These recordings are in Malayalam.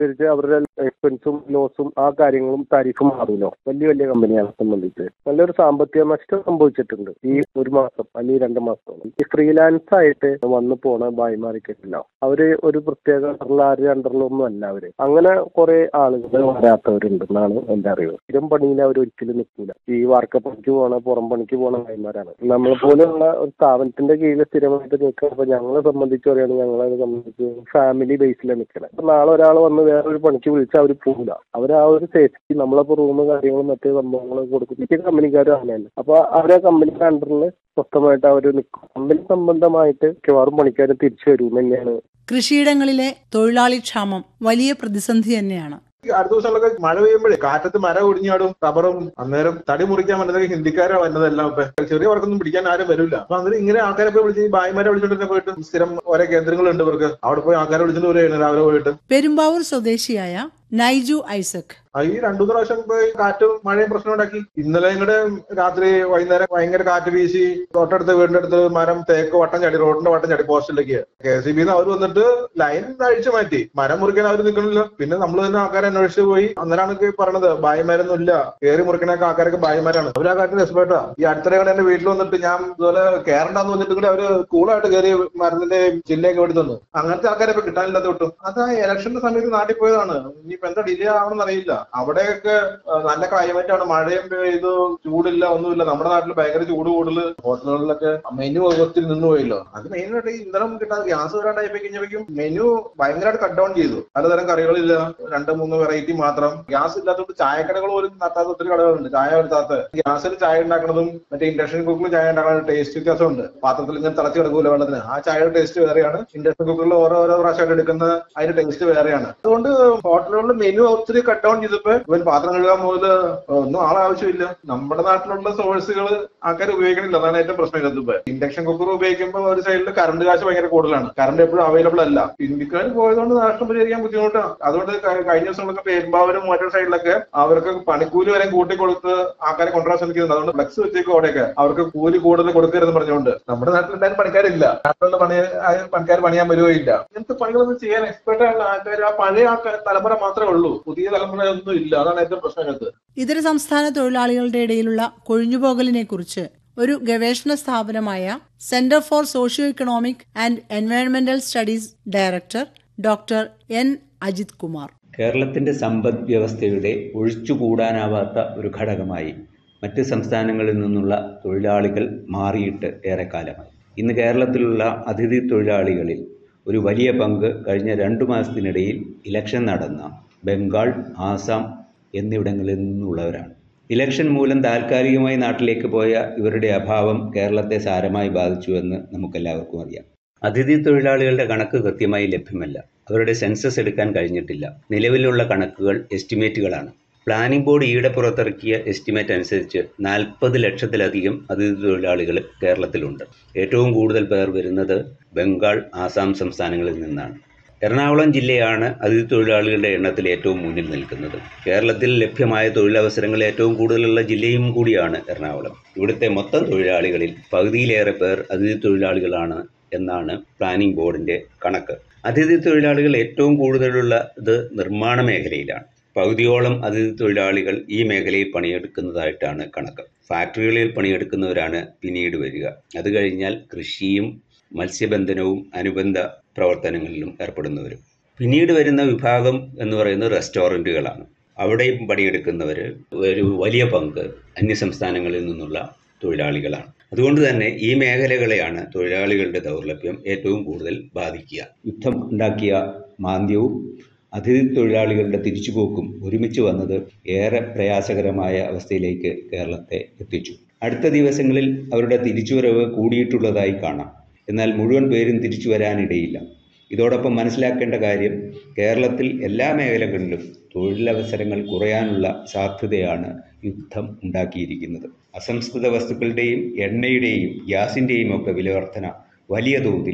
അനുസരിച്ച് അവരുടെ എക്സ്പെൻസും ലോസും ആ കാര്യങ്ങളും താരിഫും മാറുമല്ലോ വലിയ വലിയ കമ്പനികളെ സംബന്ധിച്ച് നല്ലൊരു സാമ്പത്തിക നഷ്ടം സംഭവിച്ചിട്ടുണ്ട് ഈ ഒരു മാസം അല്ലെങ്കിൽ രണ്ട് മാസം ഈ ഫ്രീലാൻസ് ആയിട്ട് വന്നു പോണ ഭായിമാർക്കില്ല അവര് ഒരു പ്രത്യേക അണ്ടറിൽ ആരും അണ്ടറിലൊന്നും അല്ല അവര് അങ്ങനെ കുറെ ആളുകൾ വരാത്തവരുണ്ടെന്നാണ് എന്റെ അറിവ് സ്ഥിരം പണിയിൽ അവർ ഒരിക്കലും നിൽക്കില്ല ഈ വാർക്കപ്പണിക്ക് പോണ പുറം പണിക്ക് പോണ ഭായിമാരാണ് നമ്മളെ പോലെയുള്ള ഒരു സ്ഥാപനത്തിന്റെ കീഴിൽ സ്ഥിരമായിട്ട് നിൽക്കുക അപ്പൊ ഞങ്ങളെ സംബന്ധിച്ച് പറയുകയാണെങ്കിൽ ഞങ്ങളെ സംബന്ധിച്ച് ഫാമിലി ബേസിലാണ് നിൽക്കണത് അപ്പൊ നാളെ ഒരാൾ വന്ന് വേറൊരു പണിക്ക് വിളിച്ചാൽ അവർ പോകില്ല അവർ ആ ഒരു സേഫ്റ്റി നമ്മളിപ്പോ റൂം കാര്യങ്ങളും മറ്റു സംഭവങ്ങളും കൊടുക്കും മിക്ക കമ്പനിക്കാരും അങ്ങനെയല്ല അപ്പൊ അവരെ കമ്പനിയുടെ അണ്ടറിൽ സ്വസ്ഥമായിട്ട് അവർ നിൽക്കും കമ്പനി സംബന്ധമായിട്ട് മിക്കവാറും പണിക്കാർ തിരിച്ചു വരും തന്നെയാണ് കൃഷിയിടങ്ങളിലെ തൊഴിലാളി ക്ഷാമം വലിയ പ്രതിസന്ധി തന്നെയാണ് ഈ അടുത്ത ദിവസങ്ങളൊക്കെ മഴ പെയ്യുമ്പോഴേ കാറ്റത്ത് മരം ഒടിഞ്ഞാടും റബ്ബറും അന്നേരം തടി മുറിക്കാൻ വന്നതൊക്കെ ഹിന്ദിക്കാരാ വന്നതെല്ലാം ഇപ്പൊ ചെറിയ വർക്കൊന്നും പിടിക്കാൻ ആരും വരില്ല അപ്പൊ അന്നേരം ഇങ്ങനെ ആൾക്കാരെ പോയി വിളിച്ച് ഈ ഭായിമാരെ വിളിച്ചോണ്ട് പോയിട്ട് സ്ഥിരം ഓരോ കേന്ദ്രങ്ങളുണ്ട് ഇവർക്ക് അവിടെ പോയി ആൾക്കാരെ വിളിച്ചിട്ട് വരികയാണ് രാവിലെ പോയിട്ട് പെരുമ്പാവൂർ സ്വദേശിയായ നൈജു ഐസക് ആ ഈ രണ്ടു മൂന്ന് പ്രാവശ്യം പോയി കാറ്റും മഴയും പ്രശ്നം ഉണ്ടാക്കി ഇന്നലെ ഇങ്ങടെ രാത്രി വൈകുന്നേരം ഭയങ്കര കാറ്റ് വീശി തൊട്ടടുത്ത് വീടിന്റെ അടുത്ത് മരം തേക്ക് വട്ടം ചാടി റോഡിന്റെ വട്ടം ചാടി പോസ്റ്റിലേക്ക് കെ സി ബിന്ന് അവർ വന്നിട്ട് ലൈൻ അഴിച്ചു മാറ്റി മരം മുറിക്കാൻ അവർ നിൽക്കണില്ല പിന്നെ നമ്മൾ തന്നെ ആൾക്കാരെ അന്വേഷിച്ച് പോയി അന്നേരമാണ് ഈ പറയണത് ഭായിമാരൊന്നും ഇല്ല കയറി മുറിക്കണൊക്കെ ആൾക്കാരൊക്കെ ഭായിമാരാണ് അവർ ആ കാട്ടിൽ എക്സ്പേർട്ടാ ഈ അടുത്തിടെ കൂടെ എന്റെ വീട്ടിൽ വന്നിട്ട് ഞാൻ ഇതുപോലെ കയറണ്ടെന്ന് വന്നിട്ട് കൂടെ അവര് കൂളായിട്ട് കയറി മരത്തിന്റെ ചില്ലയൊക്കെ എടുത്തു തന്നു അങ്ങനത്തെ ആൾക്കാരെ ഇപ്പൊ കിട്ടാനില്ലാത്ത വിട്ടു അത് ആ ഇലക്ഷന്റെ സമയത്ത് നാട്ടിൽ പോയതാണ് ഇനിയിപ്പോ എന്താ ഡിലേ ആവണമെന്ന് അറിയില്ല അവിടെയൊക്കെ ആ, നല്ല ക്ലൈമറ്റ് ആണ് മഴയും പെയ്തു ചൂടില്ല ഒന്നുമില്ല നമ്മുടെ നാട്ടിൽ ഭയങ്കര ചൂട് കൂടുതൽ ഹോട്ടലുകളിലൊക്കെ മെനു ഒത്തിരി നിന്ന് പോയല്ലോ അത് മെയിനായിട്ട് ഈ ഇന്ധനം കിട്ടാതെ ഗ്യാസ് വരാണ്ടായി കഴിഞ്ഞപ്പോഴേക്കും മെനു ഭയങ്കരമായിട്ട് കട്ട് ഡൗൺ ചെയ്തു പലതരം കറികളില്ല രണ്ട് മൂന്ന് വെറൈറ്റി മാത്രം ഗ്യാസ് ഇല്ലാത്തതുകൊണ്ട് ചായക്കടകൾ പോലും നടത്താത്ത ഒത്തിരി കടകളുണ്ട് ചായ എടുത്താത്ത ഗ്യാസിൽ ചായ ഉണ്ടാക്കുന്നതും മറ്റേ ഇൻഡക്ഷൻ കുക്കറിൽ ചായ ഉണ്ടാക്കുന്ന ടേസ്റ്റ് വ്യത്യാസമുണ്ട് പാത്രത്തിൽ ഇങ്ങനെ തിളച്ച് കിടക്കൂല വെള്ളത്തിന് ആ ചായയുടെ ടേസ്റ്റ് വേറെയാണ് ഇൻഡക്ഷൻ കുക്കറിൽ ഓരോ ഓരോ പ്രാവശ്യമായിട്ട് എടുക്കുന്ന അതിന്റെ ടേസ്റ്റ് വേറെയാണ് അതുകൊണ്ട് ഹോട്ടലുകളിൽ മെനു ഒത്തിരി കട്ട് ഡൗൺ ചെയ്തപ്പോ ഇവൻ പാത്രം കഴുകാൻ മുതൽ ഒന്നും ആളെ ആവശ്യമില്ല നമ്മുടെ നാട്ടിലുള്ള സോഴ്സുകൾ ആൾക്കാർ ഉപയോഗിക്കണില്ല അതാണ് ഏറ്റവും പ്രശ്നം ഇപ്പൊ ഇൻഡക്ഷൻ കുക്കർ ഉപയോഗിക്കുമ്പോൾ ഒരു സൈഡിൽ കറണ്ട് കാശ് ഭയങ്കര കൂടുതലാണ് കറണ്ട് എപ്പോഴും അവൈലബിൾ അല്ല ഇന്ത്യക്കാർ പോയതുകൊണ്ട് നഷ്ടം പരിഹരിക്കാൻ ബുദ്ധിമുട്ടാണ് അതുകൊണ്ട് ക- കഴിഞ്ഞ ദിവസങ്ങളൊക്കെ പെരുമ്പാവൂരും മറ്റൊരു സൈഡിലൊക്കെ അവർക്ക് പണിക്കൂലി വരെ കൂട്ടി കൊടുത്ത് ആൾക്കാരെ കൊണ്ടുവരാൻ ശ്രമിക്കുന്നുണ്ട് അതുകൊണ്ട് ഫ്ലക്സ് വെച്ചേക്കും അവിടെയൊക്കെ അവർക്ക് കൂലി കൂടുതൽ കൊടുക്കരുതെന്ന് പറഞ്ഞുകൊണ്ട് നമ്മുടെ നാട്ടിൽ എന്തായാലും പണിക്കാരില്ല നാട്ടിലുള്ള പണി പണിക്കാർ പണിയാൻ വരുകയില്ല ഇങ്ങനത്തെ പണികളൊന്നും ചെയ്യാൻ എക്സ്പെർട്ട് ആയിട്ടുള്ള ആൾക്കാർ ആ പഴയ ആൾക്കാർ തലമുറ മാത്രമേ ഉള്ളൂ പുതിയ തലമുറ ഒന്നും ഇല്ല അതാണ് ഏറ്റവും പ്രശ്നം ഇതിനകത്ത് ഇതര സംസ്ഥാന തൊഴിലാളികളുടെ ഇടയിലുള്ള കൊഴിഞ്ഞുപോകലിനെ കുറിച്ച് ഒരു ഗവേഷണ സ്ഥാപനമായ centre for socio economic and എൻവയോൺമെന്റൽ studies director doctor N Ajith Kumar കേരളത്തിൻ്റെ സമ്പദ് വ്യവസ്ഥയുടെ ഒഴിച്ചുകൂടാനാവാത്ത ഒരു ഘടകമായി മറ്റ് സംസ്ഥാനങ്ങളിൽ നിന്നുള്ള തൊഴിലാളികൾ മാറിയിട്ട് ഏറെക്കാലമായി ഇന്ന് കേരളത്തിലുള്ള അതിഥി തൊഴിലാളികളിൽ ഒരു വലിയ പങ്ക് കഴിഞ്ഞ രണ്ടു മാസത്തിനിടയിൽ ഇലക്ഷൻ നടന്ന ബംഗാൾ ആസാം എന്നിവിടങ്ങളിൽ നിന്നുള്ളവരാണ് ഇലക്ഷൻ മൂലം താൽക്കാലികമായി നാട്ടിലേക്ക് പോയ ഇവരുടെ അഭാവം കേരളത്തെ സാരമായി ബാധിച്ചുവെന്ന് നമുക്കെല്ലാവർക്കും അറിയാം അതിഥി തൊഴിലാളികളുടെ കണക്ക് കൃത്യമായി ലഭ്യമല്ല അവരുടെ സെൻസസ് എടുക്കാൻ കഴിഞ്ഞിട്ടില്ല നിലവിലുള്ള കണക്കുകൾ എസ്റ്റിമേറ്റുകളാണ് പ്ലാനിംഗ് ബോർഡ് ഈയിടെ പുറത്തിറക്കിയ എസ്റ്റിമേറ്റ് അനുസരിച്ച് നാൽപ്പത് ലക്ഷത്തിലധികം അതിഥി തൊഴിലാളികൾ കേരളത്തിലുണ്ട് ഏറ്റവും കൂടുതൽ പേർ വരുന്നത് ബംഗാൾ ആസാം സംസ്ഥാനങ്ങളിൽ നിന്നാണ് എറണാകുളം ജില്ലയാണ് അതിഥി തൊഴിലാളികളുടെ എണ്ണത്തിൽ ഏറ്റവും മുന്നിൽ നിൽക്കുന്നത് കേരളത്തിൽ ലഭ്യമായ തൊഴിലവസരങ്ങൾ ഏറ്റവും കൂടുതലുള്ള ജില്ലയും കൂടിയാണ് എറണാകുളം ഇവിടുത്തെ മൊത്തം തൊഴിലാളികളിൽ പകുതിയിലേറെ പേർ അതിഥി തൊഴിലാളികളാണ് എന്നാണ് പ്ലാനിംഗ് ബോർഡിന്റെ കണക്ക് അതിഥി തൊഴിലാളികൾ ഏറ്റവും കൂടുതലുള്ളത് നിർമ്മാണ മേഖലയിലാണ് പകുതിയോളം അതിഥി തൊഴിലാളികൾ ഈ മേഖലയിൽ പണിയെടുക്കുന്നതായിട്ടാണ് കണക്ക് ഫാക്ടറികളിൽ പണിയെടുക്കുന്നവരാണ് പിന്നീട് വരിക അത് കഴിഞ്ഞാൽ കൃഷിയും മത്സ്യബന്ധനവും അനുബന്ധ പ്രവർത്തനങ്ങളിലും ഏർപ്പെടുന്നവരും പിന്നീട് വരുന്ന വിഭാഗം എന്ന് പറയുന്നത് റെസ്റ്റോറൻറ്റുകളാണ് അവിടെയും പണിയെടുക്കുന്നവർ ഒരു വലിയ പങ്ക് അന്യസംസ്ഥാനങ്ങളിൽ നിന്നുള്ള തൊഴിലാളികളാണ് അതുകൊണ്ട് തന്നെ ഈ മേഖലകളെയാണ് തൊഴിലാളികളുടെ ദൗർലഭ്യം ഏറ്റവും കൂടുതൽ ബാധിക്കുക യുദ്ധം ഉണ്ടാക്കിയ മാന്ദ്യവും അതിഥി തൊഴിലാളികളുടെ തിരിച്ചുപോക്കും ഒരുമിച്ച് വന്നത് ഏറെ പ്രയാസകരമായ അവസ്ഥയിലേക്ക് കേരളത്തെ എത്തിച്ചു അടുത്ത ദിവസങ്ങളിൽ അവരുടെ തിരിച്ചുവരവ് കൂടിയിട്ടുള്ളതായി കാണാം എന്നാൽ മുഴുവൻ പേരും തിരിച്ചു വരാനിടയില്ല ഇതോടൊപ്പം മനസ്സിലാക്കേണ്ട കാര്യം കേരളത്തിൽ എല്ലാ മേഖലകളിലും തൊഴിലവസരങ്ങൾ കുറയാനുള്ള സാധ്യതയാണ് യുദ്ധം ഉണ്ടാക്കിയിരിക്കുന്നത് അസംസ്കൃത വസ്തുക്കളുടെയും എണ്ണയുടെയും ഗ്യാസിൻ്റെയും ഒക്കെ വിലവർധന വലിയ തോതിൽ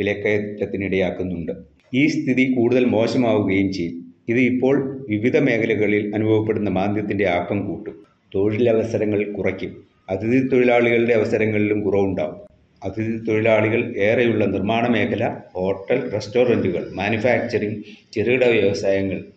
വിലക്കയറ്റത്തിനിടയാക്കുന്നുണ്ട് ഈ സ്ഥിതി കൂടുതൽ മോശമാവുകയും ചെയ്യും ഇത് ഇപ്പോൾ വിവിധ മേഖലകളിൽ അനുഭവപ്പെടുന്ന മാന്ദ്യത്തിൻ്റെ ആക്കം കൂട്ടും തൊഴിലവസരങ്ങൾ കുറയ്ക്കും അതിഥി തൊഴിലാളികളുടെ അവസരങ്ങളിലും കുറവുണ്ടാവും അതിഥി തൊഴിലാളികൾ ഏറെയുള്ള നിർമ്മാണ മേഖല ഹോട്ടൽ റെസ്റ്റോറൻറ്റുകൾ മാനുഫാക്ചറിംഗ് ചെറുകിട വ്യവസായങ്ങൾ